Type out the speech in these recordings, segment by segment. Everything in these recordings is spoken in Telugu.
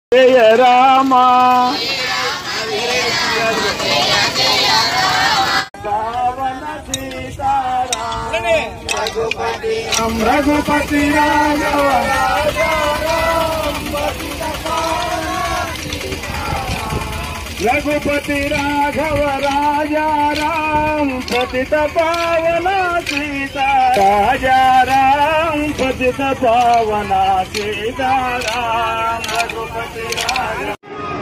జయ రామ రావణ సీతారామ రఘుపతి రామ రఘుపతి రాఘవ రఘుపతి రాఘవ రాజా రాम పతిత పావన సీతా రాజా రాम పతిత పావన సీతారాం రఘుపతి రాఘవ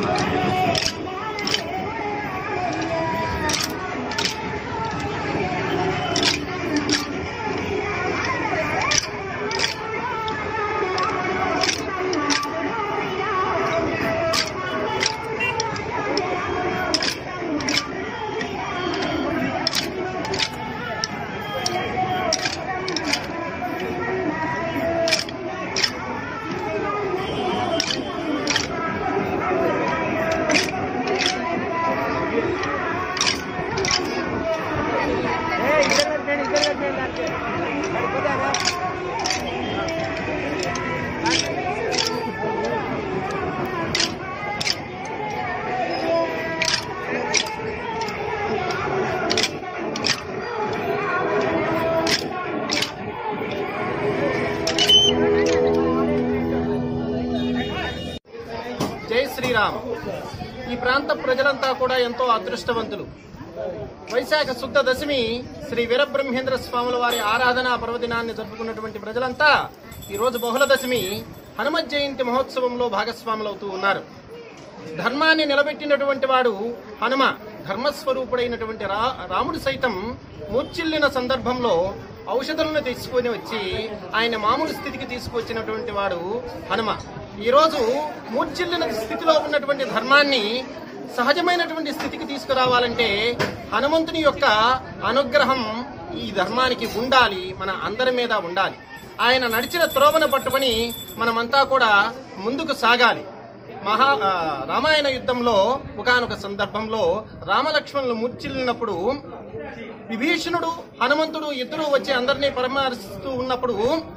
జై శ్రీరామ్ ఈ ప్రాంత ప్రజలంతా కూడా ఎంతో అదృష్టవంతులు వైశాఖ శుద్ధ దశమి శ్రీ వీరబ్రహ్మేంద్ర స్వాముల వారి ఆరాధన పర్వదినాన్ని జరుపుకున్నటువంటి ప్రజలంతా ఈ రోజు బహుళ దశమి హనుమత్ జయంతి మహోత్సవంలో భాగస్వాములవుతూ ఉన్నారు ధర్మాన్ని నిలబెట్టినటువంటి వాడు హనుమ ధర్మస్వరూపుడైనటువంటి రా రాముడు సైతం మూర్చిల్లిన సందర్భంలో ఔషధులను తీసుకొని వచ్చి ఆయన మామూలు స్థితికి తీసుకొచ్చినటువంటి వాడు హనుమ ఈ రోజు మూర్చిల్లిన స్థితిలో ఉన్నటువంటి ధర్మాన్ని సహజమైనటువంటి స్థితికి తీసుకురావాలంటే హనుమంతుని యొక్క అనుగ్రహం ఈ ధర్మానికి ఉండాలి మన అందరి మీద ఉండాలి ఆయన నడిచిన త్రోవను పట్టుకొని మనమంతా కూడా ముందుకు సాగాలి మహా ఆ, రామాయణ యుద్ధంలో ఒకానొక సందర్భంలో రామలక్ష్మణులు మూర్చిల్లినప్పుడు విభీషణుడు హనుమంతుడు ఇద్దరు వచ్చి అందరినీ పరామర్శిస్తూ ఉన్నప్పుడు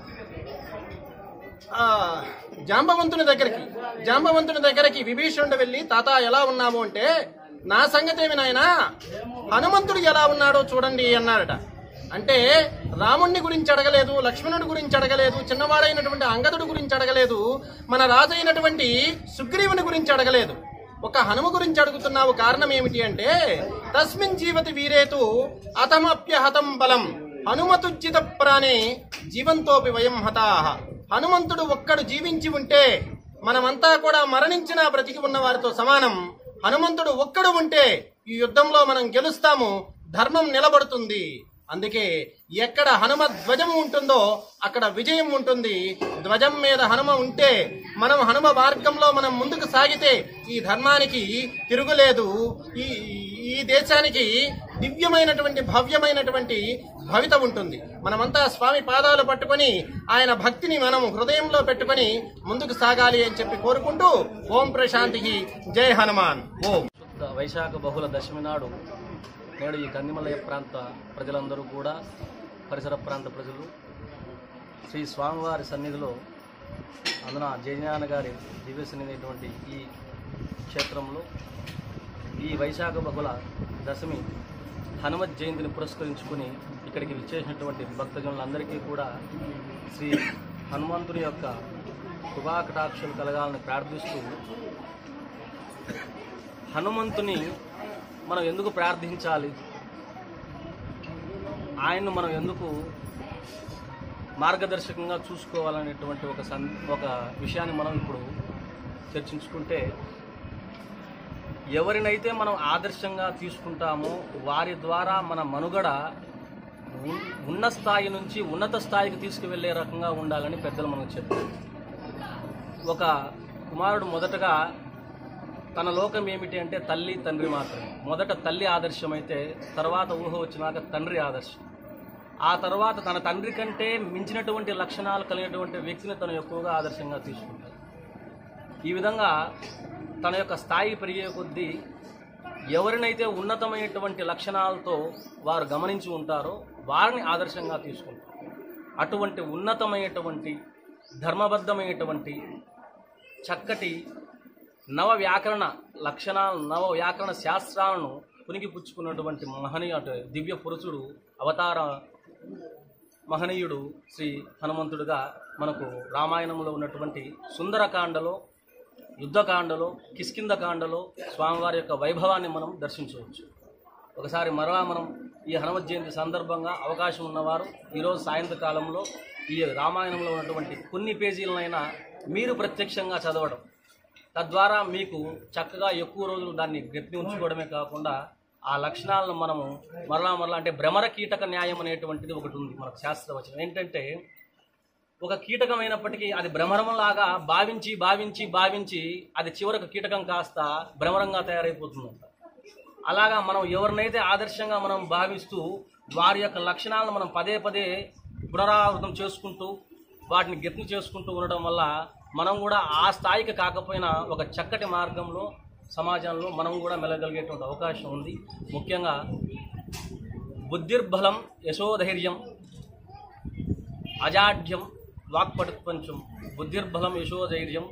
ఆ, జాంబవంతుని దగ్గరికి జాంబవంతుని దగ్గరికి విభీషణుడు వెళ్ళి తాత ఎలా ఉన్నాము అంటే నా సంగతి ఏమి నాయనా హనుమంతుడు ఎలా ఉన్నాడో చూడండి అన్నాడట అంటే రాముణ్ణి గురించి అడగలేదు లక్ష్మణుడి గురించి అడగలేదు చిన్నవాడైనటువంటి అంగదుడి గురించి అడగలేదు మన రాజు అయినటువంటి సుగ్రీవుని గురించి అడగలేదు ఒక హనుమ గురించి అడుగుతున్నావు కారణం ఏమిటి అంటే తస్మిన్ జీవతి వీరేతు అతమప్యహతం బలం హనుమతుజ్జిత ప్రాణే జీవంతోపి వయం హతాహ హనుమంతుడు ఒక్కడు జీవించి ఉంటే మనమంతా కూడా మరణించిన బ్రతికి ఉన్న వారితో సమానం హనుమంతుడు ఒక్కడు ఉంటే ఈ యుద్ధంలో మనం గెలుస్తాము ధర్మం నిలబడుతుంది అందుకే ఎక్కడ హనుమ ధ్వజం ఉంటుందో అక్కడ విజయం ఉంటుంది ధ్వజం మీద హనుమ ఉంటే మనం హనుమ మార్గంలో మనం ముందుకు సాగితే ఈ ధర్మానికి తిరుగులేదు ఈ ఈ దేశానికి దివ్యమైనటువంటి భవ్యమైనటువంటి భవిత ఉంటుంది మనమంతా స్వామి పాదాలు పట్టుకొని ఆయన భక్తిని మనం హృదయంలో పెట్టుకొని ముందుకు సాగాలి అని చెప్పి కోరుకుంటూ ఓం ప్రశాంతికి జై హనుమాన్ ఓం శుద్ధ వైశాఖ బహుళ దశమి నాడు నేడు ఈ కందిమలయ ప్రాంత ప్రజలందరూ కూడా పరిసర ప్రాంత ప్రజలు శ్రీ స్వామివారి సన్నిధిలో అందున జయజ్ఞాన గారి దివ్య సన్నిధి అయినటువంటి ఈ క్షేత్రంలో ఈ వైశాఖ బహుళ దశమి హనుమత్ జయంతిని పురస్కరించుకుని ఇక్కడికి విచ్చేసినటువంటి భక్తజనులందరికీ కూడా శ్రీ హనుమంతుని యొక్క కృపాకటాక్షలు కలగాలని ప్రార్థిస్తూ హనుమంతుని మనం ఎందుకు ప్రార్థించాలి ఆయన్ను మనం ఎందుకు మార్గదర్శకంగా చూసుకోవాలనేటువంటి ఒక సన్ ఒక విషయాన్ని మనం ఇప్పుడు చర్చించుకుంటే ఎవరినైతే మనం ఆదర్శంగా తీసుకుంటామో వారి ద్వారా మన మనుగడ ఉన్- ఉన్న స్థాయి నుంచి ఉన్నత స్థాయికి తీసుకువెళ్ళే రకంగా ఉండాలని పెద్దలు మనకు చెప్పారు ఒక కుమారుడు మొదటగా తన లోకం ఏమిటి అంటే తల్లి తండ్రి మాత్రమే మొదట తల్లి ఆదర్శం అయితే తర్వాత ఊహ వచ్చినాక తండ్రి ఆదర్శం ఆ తర్వాత తన తండ్రి కంటే మించినటువంటి లక్షణాలు కలిగినటువంటి వ్యక్తిని తను ఎక్కువగా ఆదర్శంగా తీసుకుంటాడు ఈ విధంగా తన యొక్క స్థాయి పెరిగే కొద్దీ ఎవరినైతే ఉన్నతమైనటువంటి లక్షణాలతో వారు గమనించి ఉంటారో వారిని ఆదర్శంగా తీసుకుంటారు అటువంటి ఉన్నతమైనటువంటి ధర్మబద్ధమైనటువంటి చక్కటి నవ వ్యాకరణ లక్షణాలు నవ వ్యాకరణ శాస్త్రాలను పుణికిపుచ్చుకున్నటువంటి మహనీయ దివ్య పురుషుడు అవతార మహనీయుడు శ్రీ హనుమంతుడుగా మనకు రామాయణంలో ఉన్నటువంటి సుందరకాండలో యుద్ధకాండలో కిష్కిందకాండలో స్వామివారి యొక్క వైభవాన్ని మనం దర్శించవచ్చు ఒకసారి మరలా మనం ఈ హనుమత్ జయంతి సందర్భంగా అవకాశం ఉన్నవారు ఈరోజు సాయంత్రకాలంలో ఈ రామాయణంలో ఉన్నటువంటి కొన్ని పేజీలనైనా మీరు ప్రత్యక్షంగా చదవడం తద్వారా మీకు చక్కగా ఎక్కువ రోజులు దాన్ని గట్టి ఉంచుకోవడమే కాకుండా ఆ లక్షణాలను మనము మరలా మరలా అంటే భ్రమర కీటక న్యాయం అనేటువంటిది ఒకటి ఉంది మనకు శాస్త్రవచనం ఏంటంటే ఒక కీటకం అయినప్పటికీ అది భ్రమరంలాగా భావించి భావించి భావించి అది చివరకు కీటకం కాస్త భ్రమరంగా తయారైపోతుందంట అలాగా మనం ఎవరినైతే ఆదర్శంగా మనం భావిస్తూ వారి యొక్క లక్షణాలను మనం పదే పదే పునరావృతం చేసుకుంటూ వాటిని గెత్తి చేసుకుంటూ ఉండడం వల్ల మనం కూడా ఆ స్థాయికి కాకపోయినా ఒక చక్కటి మార్గంలో సమాజంలో మనం కూడా మెలగలిగేటువంటి అవకాశం ఉంది ముఖ్యంగా బుద్ధిర్బలం యశోధైర్యం అజాఢ్యం వాక్పటుత్వంచం బుద్ధిర్బలం యశోధైర్యం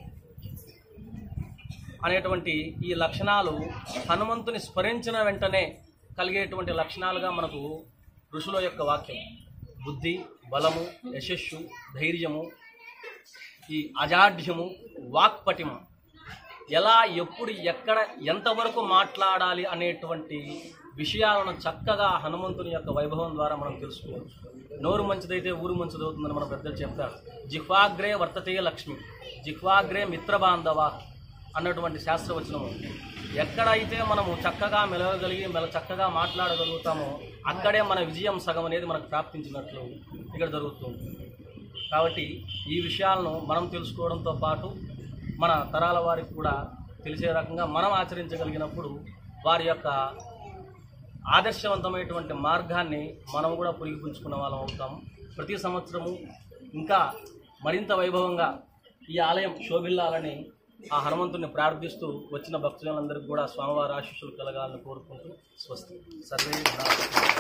అనేటువంటి ఈ లక్షణాలు హనుమంతుని స్మరించిన వెంటనే కలిగేటువంటి లక్షణాలుగా మనకు ఋషుల యొక్క వాక్యం బుద్ధి బలము యశస్సు ధైర్యము ఈ అజాఢ్యము వాక్పటిమ ఎలా ఎప్పుడు ఎక్కడ ఎంతవరకు మాట్లాడాలి అనేటువంటి విషయాలను చక్కగా హనుమంతుని యొక్క వైభవం ద్వారా మనం తెలుసుకోవచ్చు నోరు మంచిదైతే ఊరు మంచిదవుతుందని మన పెద్దలు చెప్తారు జిహ్వాగ్రే వర్తతే లక్ష్మి జిహ్వాగ్రే మిత్రబాంధవ అన్నటువంటి శాస్త్రవచనం ఉంది. ఎక్కడైతే మనము చక్కగా మెలగలిగి మెల చక్కగా మాట్లాడగలుగుతామో అక్కడే మన విజయం సగం అనేది మనకు ప్రాప్తించినట్లు ఇక్కడ జరుగుతుంది కాబట్టి ఈ విషయాలను మనం తెలుసుకోవడంతో పాటు మన తరాల వారికి కూడా తెలిసే రకంగా మనం ఆచరించగలిగినప్పుడు వారి యొక్క ఆదర్శవంతమైనటువంటి మార్గాన్ని మనం కూడా పురిగిపుంచుకున్న వాళ్ళం అవుతాము ప్రతి సంవత్సరము ఇంకా మరింత వైభవంగా ఈ ఆలయం శోభిల్లాలని ఆ హనుమంతుని ప్రార్థిస్తూ వచ్చిన భక్తులందరికీ కూడా స్వామివారి ఆశీస్సులు కలగాలని కోరుకుంటూ స్వస్తి సర్వే జనార్దన.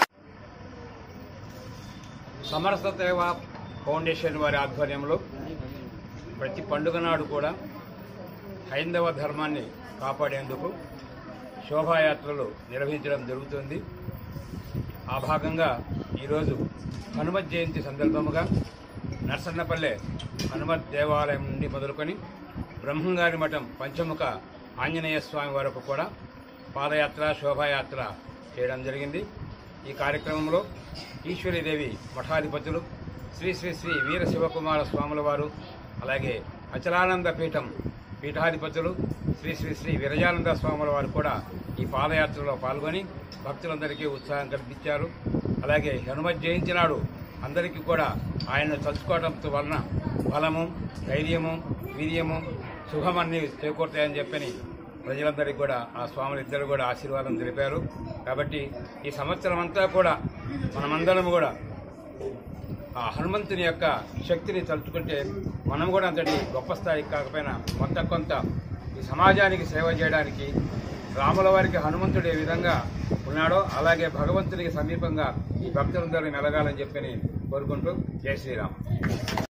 సమరస దేవ ఫౌండేషన్ వారి ఆధ్వర్యంలో ప్రతి పండుగ నాడు కూడా హైందవ ధర్మాన్ని కాపాడేందుకు శోభాయాత్రలు నిర్వహించడం జరుగుతుంది ఆ భాగంగా ఈరోజు హనుమత్ జయంతి సందర్భముగా నర్సన్నపల్లె హనుమత్ దేవాలయం నుండి మొదలుకొని బ్రహ్మంగారి మఠం పంచముఖ ఆంజనేయ స్వామి వరకు కూడా పాదయాత్ర శోభాయాత్ర చేయడం జరిగింది ఈ కార్యక్రమంలో ఈశ్వరీదేవి మఠాధిపతులు శ్రీ శ్రీ శ్రీ వీర శివకుమార స్వాముల వారు అలాగే అచలానంద పీఠం పీఠాధిపతులు శ్రీ శ్రీ శ్రీ విరజానంద స్వాముల వారు కూడా ఈ పాదయాత్రలో పాల్గొని భక్తులందరికీ ఉత్సాహం కల్పించారు అలాగే హనుమత్ జయంతి నాడు అందరికీ కూడా ఆయనను తలుచుకోవడంతో వలన బలము ధైర్యము వీర్యము శుభమన్నీ చేకూరుతాయని చెప్పని ప్రజలందరికీ కూడా ఆ స్వాములు ఇద్దరు కూడా ఆశీర్వాదం తెలిపారు కాబట్టి ఈ సంవత్సరం అంతా కూడా మనమందరం కూడా ఆ హనుమంతుని యొక్క శక్తిని తలుచుకుంటే మనం కూడా అంతటి గొప్ప స్థాయికి కాకపోయినా కొంత కొంత ఈ సమాజానికి సేవ చేయడానికి రాముల వారికి హనుమంతుడు ఏ విధంగా ఉన్నాడో అలాగే భగవంతునికి సమీపంగా ఈ భక్తులందరూ మెలగాలని చెప్పని కోరుకుంటూ జై శ్రీరామ్